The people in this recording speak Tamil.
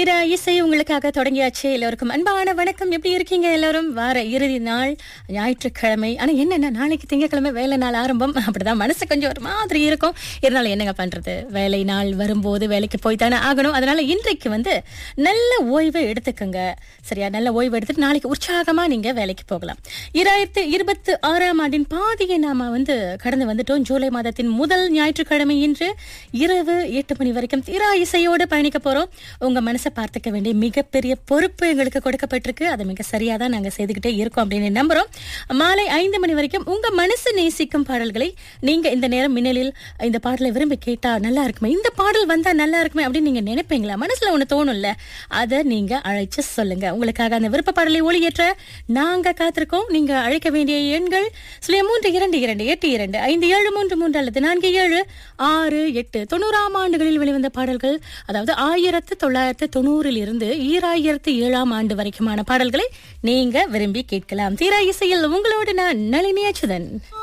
திரா இசை உங்களுக்காக தொடங்கியாச்சு எல்லோருக்கும் அன்பான வணக்கம் எப்படி இருக்கீங்க எல்லாரும் வார இறுதி நாள் ஞாயிற்றுக்கிழமை ஆனா என்னன்னா நாளைக்கு திங்கட்கிழமை வேலை நாள் ஆரம்பம் அப்படிதான் மனசு கொஞ்சம் ஒரு மாதிரி இருக்கும் இருந்தாலும் என்னங்க பண்றது வேலை நாள் வரும்போது வேலைக்கு போய் தானே ஆகணும் அதனால இன்றைக்கு வந்து நல்ல ஓய்வை எடுத்துக்கோங்க சரியா நல்ல ஓய்வு எடுத்துட்டு நாளைக்கு உற்சாகமா நீங்க வேலைக்கு போகலாம் இராயிரத்து இருபத்தி ஆறாம் ஆண்டின் பாதியை நாம வந்து கடந்து வந்துட்டோம் ஜூலை மாதத்தின் முதல் ஞாயிற்றுக்கிழமை இன்று இரவு எட்டு மணி வரைக்கும் திரா இசையோடு பயணிக்க போறோம் உங்க மனசை பார்த்துக்க வேண்டிய மிகப்பெரிய பொறுப்பு எங்களுக்கு கொடுக்கப்பட்டிருக்கு அதை மிக சரியா தான் நாங்க செய்துகிட்டே இருக்கோம் அப்படின்னு நம்புறோம் மாலை ஐந்து மணி வரைக்கும் உங்க மனசு நேசிக்கும் பாடல்களை நீங்க இந்த நேரம் மின்னலில் இந்த பாடலை விரும்பி கேட்டா நல்லா இருக்குமே இந்த பாடல் வந்தா நல்லா இருக்குமே அப்படின்னு நீங்க நினைப்பீங்களா மனசுல ஒண்ணு தோணும்ல அதை நீங்க அழைச்சு சொல்லுங்க உங்களுக்காக அந்த விருப்ப பாடலை ஒளியேற்ற நாங்க காத்திருக்கோம் நீங்க அழைக்க வேண்டிய எண்கள் சுழிய மூன்று இரண்டு இரண்டு எட்டு இரண்டு ஐந்து ஏழு மூன்று மூன்று அல்லது நான்கு ஏழு ஆறு எட்டு தொண்ணூறாம் ஆண்டுகளில் வெளிவந்த பாடல்கள் அதாவது ஆயிரத்து தொள்ளாயிரத்து தொண்ணூறில் இருந்து ஈராயிரத்து ஏழாம் ஆண்டு வரைக்குமான பாடல்களை நீங்க விரும்பி கேட்கலாம் தீரா இசையில் உங்களோடு நான் நளினி அச்சுதன்